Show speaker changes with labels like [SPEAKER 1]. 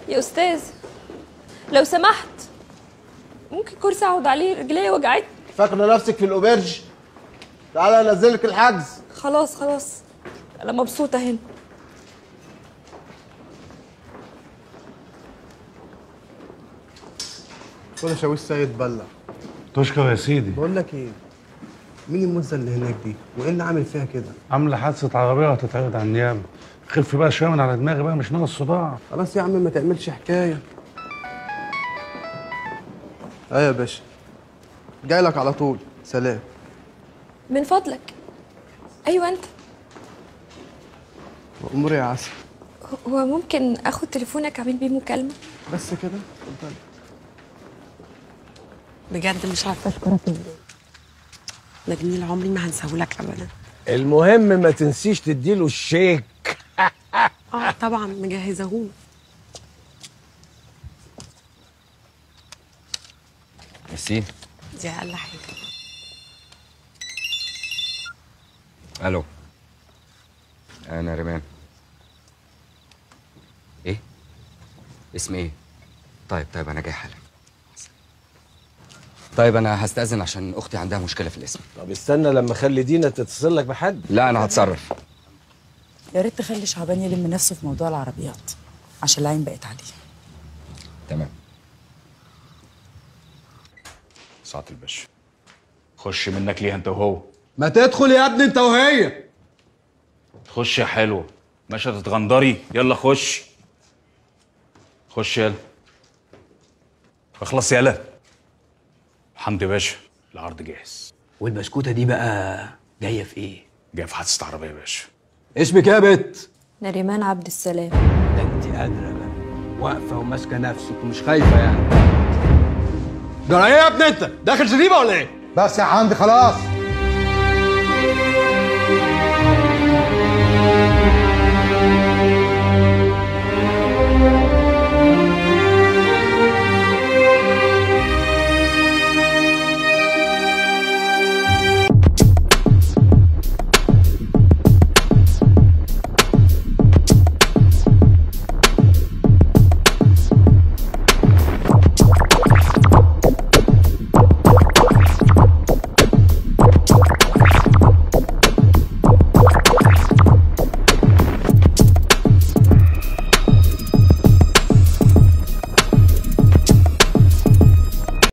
[SPEAKER 1] يا استاذ لو سمحت ممكن كرسي اقعد عليه رجلي وجعتني
[SPEAKER 2] فاكره نفسك في الاوبرج تعالى انزلك الحجز
[SPEAKER 1] خلاص خلاص انا مبسوطه هنا
[SPEAKER 2] كل شاويش سيد بلع
[SPEAKER 3] تشكر يا سيدي
[SPEAKER 2] بقول لك ايه مين المزه اللي هناك دي وايه اللي عامل فيها كده
[SPEAKER 3] عامله حادثه عربيه وهتتعرض على النيابه خف بقى شويه من على دماغي بقى مش ناقص صداع
[SPEAKER 2] خلاص يا عم ما تعملش حكايه ايه يا باشا جاي لك على طول سلام
[SPEAKER 1] من فضلك ايوه انت
[SPEAKER 2] اموري يا عسل
[SPEAKER 1] هو ممكن اخد تليفونك اعمل بيه مكالمه
[SPEAKER 2] بس كده اتفضل
[SPEAKER 4] بجد مش عارفه اشكرك ازاي ده جميل عمري ما هنساهولك ابدا
[SPEAKER 5] المهم ما تنسيش تديله الشيك
[SPEAKER 4] اه طبعا مجهزهوله
[SPEAKER 6] ميرسي
[SPEAKER 4] دي اقل حاجه
[SPEAKER 6] الو انا ريمان ايه اسمي ايه طيب طيب انا جاي حالا طيب انا هستأذن عشان اختي عندها مشكله في الاسم
[SPEAKER 5] طب استنى لما اخلي دينا تتصل لك بحد
[SPEAKER 6] لا انا هتصرف
[SPEAKER 7] يا ريت تخلي شعبان يلم نفسه في موضوع العربيات عشان العين بقت عليه
[SPEAKER 6] تمام
[SPEAKER 8] سعادة الباشا خش منك ليه انت وهو
[SPEAKER 9] ما تدخل يا ابني انت وهي
[SPEAKER 8] خش يا حلوة مش هتتغندري يلا خش خش يلا اخلص يلا حمدي باشا العرض جاهز
[SPEAKER 9] والبسكوته دي بقى جايه في ايه
[SPEAKER 8] جاي في حادثة عربية يا باشا
[SPEAKER 9] اسمك ايه يا بت
[SPEAKER 1] نريمان عبد السلام
[SPEAKER 9] ده انت قادره بقى واقفه وماسكه نفسك ومش خايفه يعني جرى ايه يا ابني انت داخل زريبه ولا ايه
[SPEAKER 2] بس يا حمدي خلاص